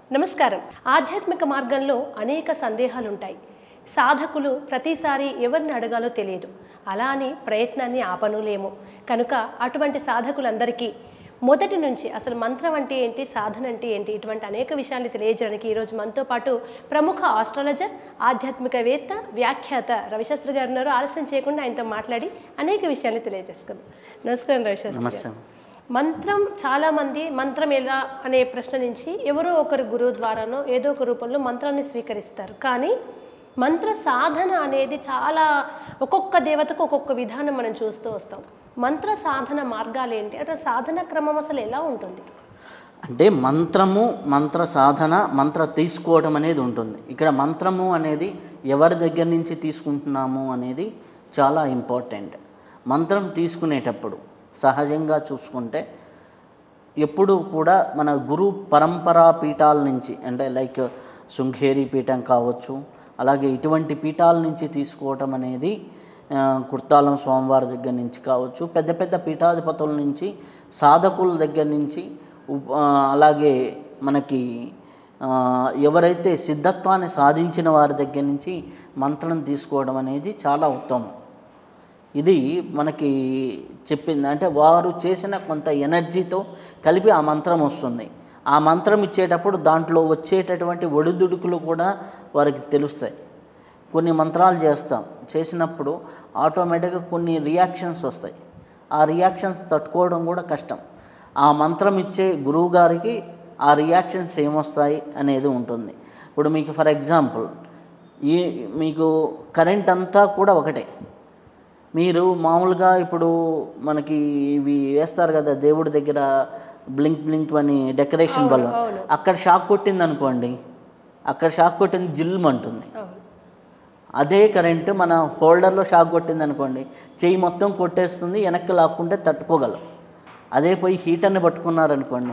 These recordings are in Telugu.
నమస్కారం ఆధ్యాత్మిక మార్గంలో అనేక సందేహాలు ఉంటాయి సాధకులు ప్రతిసారి ఎవరిని అడగాలో తెలియదు అలా అని ప్రయత్నాన్ని ఆపనులేము కనుక అటువంటి సాధకులందరికీ మొదటి నుంచి అసలు మంత్రం అంటే ఏంటి సాధన అంటే ఏంటి ఇటువంటి అనేక విషయాలు తెలియజేయడానికి ఈరోజు మనతో పాటు ప్రముఖ ఆస్ట్రాలజర్ ఆధ్యాత్మికవేత్త వ్యాఖ్యాత రవిశాస్త్రి గారు ఉన్నారు ఆలస్యం చేయకుండా ఆయనతో మాట్లాడి అనేక విషయాలు తెలియజేసుకుందాం నమస్కారం రవిశాస్త్రి గారు నమస్తే మంత్రం చాలామంది మంత్రం ఎలా అనే ప్రశ్న నుంచి ఎవరో ఒకరు గురువు ద్వారానో ఏదో ఒక రూపంలో మంత్రాన్ని స్వీకరిస్తారు కానీ మంత్ర సాధన అనేది చాలా ఒక్కొక్క దేవతకు ఒక్కొక్క విధానం మనం చూస్తూ వస్తాం మంత్ర సాధన మార్గాలు ఏంటి అంటే సాధన క్రమం అసలు ఎలా ఉంటుంది అంటే మంత్రము మంత్ర సాధన మంత్ర తీసుకోవడం అనేది ఉంటుంది ఇక్కడ మంత్రము అనేది ఎవరి దగ్గర నుంచి తీసుకుంటున్నాము అనేది చాలా ఇంపార్టెంట్ మంత్రం తీసుకునేటప్పుడు సహజంగా చూసుకుంటే ఎప్పుడు కూడా మన గురు పరంపరా పీఠాల నుంచి అంటే లైక్ శృంగేరి పీఠం కావచ్చు అలాగే ఇటువంటి పీఠాల నుంచి తీసుకోవటం అనేది ఆ, కుర్తాలం స్వామివారి దగ్గర నుంచి కావచ్చు పెద్ద పెద్ద పీఠాధిపతుల నుంచి సాధకుల దగ్గర నుంచి ఉప్- ఆ, అలాగే మనకి ఆ, ఎవరైతే సిద్ధత్వాన్ని సాధించిన వారి దగ్గర నుంచి మంత్రం తీసుకోవడం అనేది చాలా ఉత్తమం ఇది మనకి చెప్పింది అంటే వారు చేసిన కొంత ఎనర్జీతో కలిపి ఆ మంత్రం వస్తుంది ఆ మంత్రం ఇచ్చేటప్పుడు దాంట్లో వచ్చేటటువంటి ఒడిదుడుకులు కూడా వారికి తెలుస్తాయి కొన్ని మంత్రాలు చేస్తాం చేసినప్పుడు ఆటోమేటిక్గా కొన్ని రియాక్షన్స్ వస్తాయి ఆ రియాక్షన్స్ తట్టుకోవడం కూడా కష్టం ఆ మంత్రం ఇచ్చే గురువు గారికి ఆ రియాక్షన్స్ ఏమొస్తాయి అనేది ఉంటుంది ఇప్పుడు మీకు ఫర్ ఎగ్జాంపుల్ ఈ మీకు కరెంట్ అంతా కూడా ఒకటే మీరు మామూలుగా ఇప్పుడు మనకి ఇవి వేస్తారు కదా దేవుడి దగ్గర బ్లింక్ బ్లింక్ అని డెకరేషన్ బల్బ్ అవును. అక్కడ షాక్ కొట్టింది అనుకోండి అక్కడ షాక్ కొట్టింది జిల్మంటుంది అవును అదే కరెంటు మన హోల్డర్లో షాక్ కొట్టింది అనుకోండి చెయ్యి మొత్తం కొట్టేస్తుంది వెనక్కి లాక్కుంటే తట్టుకోగలం అదే పోయి హీటర్ని పట్టుకున్నారనుకోండి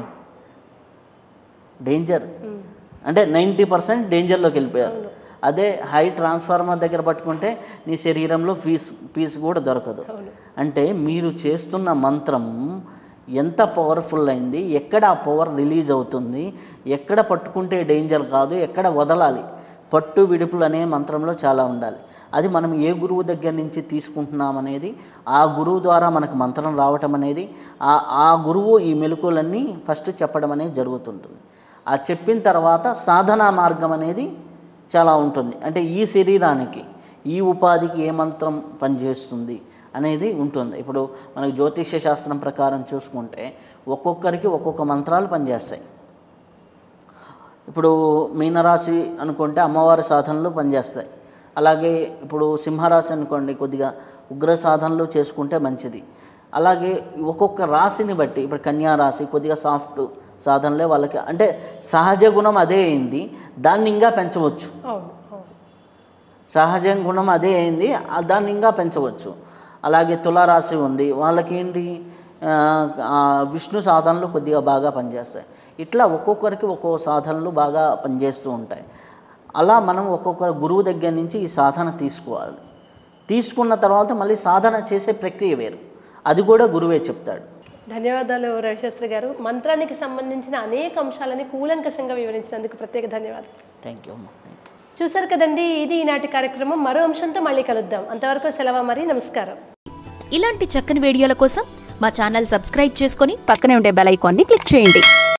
డేంజర్ అంటే నైంటీ పర్సెంట్ డేంజర్లోకి వెళ్ళిపోయారు అదే హై ట్రాన్స్ఫార్మర్ దగ్గర పట్టుకుంటే నీ శరీరంలో ఫీస్ పీస్ కూడా దొరకదు అవును. అంటే మీరు చేస్తున్న మంత్రం ఎంత పవర్ఫుల్ అయింది ఎక్కడ ఆ పవర్ రిలీజ్ అవుతుంది ఎక్కడ పట్టుకుంటే డేంజర్ కాదు ఎక్కడ వదలాలి పట్టు విడుపులు అనే మంత్రంలో చాలా ఉండాలి అది మనం ఏ గురువు దగ్గర నుంచి తీసుకుంటున్నాం అనేది ఆ గురువు ద్వారా మనకు మంత్రం రావటం అనేది ఆ ఆ గురువు ఈ మెలకువలన్నీ ఫస్ట్ చెప్పడం అనేది జరుగుతుంటుంది ఆ చెప్పిన తర్వాత సాధనా మార్గం అనేది చాలా ఉంటుంది అంటే ఈ శరీరానికి ఈ ఉపాధికి ఏ మంత్రం పనిచేస్తుంది అనేది ఉంటుంది ఇప్పుడు మనకు జ్యోతిష్య శాస్త్రం ప్రకారం చూసుకుంటే ఒక్కొక్కరికి ఒక్కొక్క మంత్రాలు పనిచేస్తాయి ఇప్పుడు మీనరాశి అనుకుంటే అమ్మవారి సాధనలు పనిచేస్తాయి అలాగే ఇప్పుడు సింహరాశి అనుకోండి కొద్దిగా ఉగ్ర సాధనలు చేసుకుంటే మంచిది అలాగే ఒక్కొక్క రాశిని బట్టి ఇప్పుడు కన్యా రాశి కొద్దిగా సాఫ్ట్ సాధనలే వాళ్ళకి అంటే సహజ గుణం అదే అయింది దాన్ని ఇంకా పెంచవచ్చు అవును అవును సహజ గుణం అదే అయింది ఆ దాన్ని ఇంకా పెంచవచ్చు అలాగే తులారాశి ఉంది వాళ్ళకి ఏంటి ఆ, ఆ, విష్ణు సాధనలు కొద్దిగా బాగా పనిచేస్తాయి ఇట్లా ఒక్కొక్కరికి ఒక్కొక్క సాధనలు బాగా పనిచేస్తూ ఉంటాయి అలా మనం ఒక్కొక్క గురువు దగ్గర నుంచి ఈ సాధన తీసుకోవాలి తీసుకున్న తర్వాత మళ్ళీ సాధన చేసే ప్రక్రియ వేరు అది కూడా గురువే చెప్తాడు ధన్యవాదాలు రవిశాస్త్రి గారు మంత్రానికి సంబంధించిన అనేక అంశాలని కూలంకషంగా వివరించినందుకు ప్రత్యేక ధన్యవాదాలు థ్యాంక్ యూ అమ్మా థ్యాంక్ యూ చూసారు కదండి ఇది ఈనాటి కార్యక్రమం మరో అంశంతో మళ్ళీ కలుద్దాం అంతవరకు సెలవు మరి నమస్కారం ఇలాంటి చక్కని వీడియోల కోసం మా ఛానల్ సబ్స్క్రైబ్ చేసుకొని పక్కనే ఉండే బెల్ ఐకాన్ని క్లిక్ చేయండి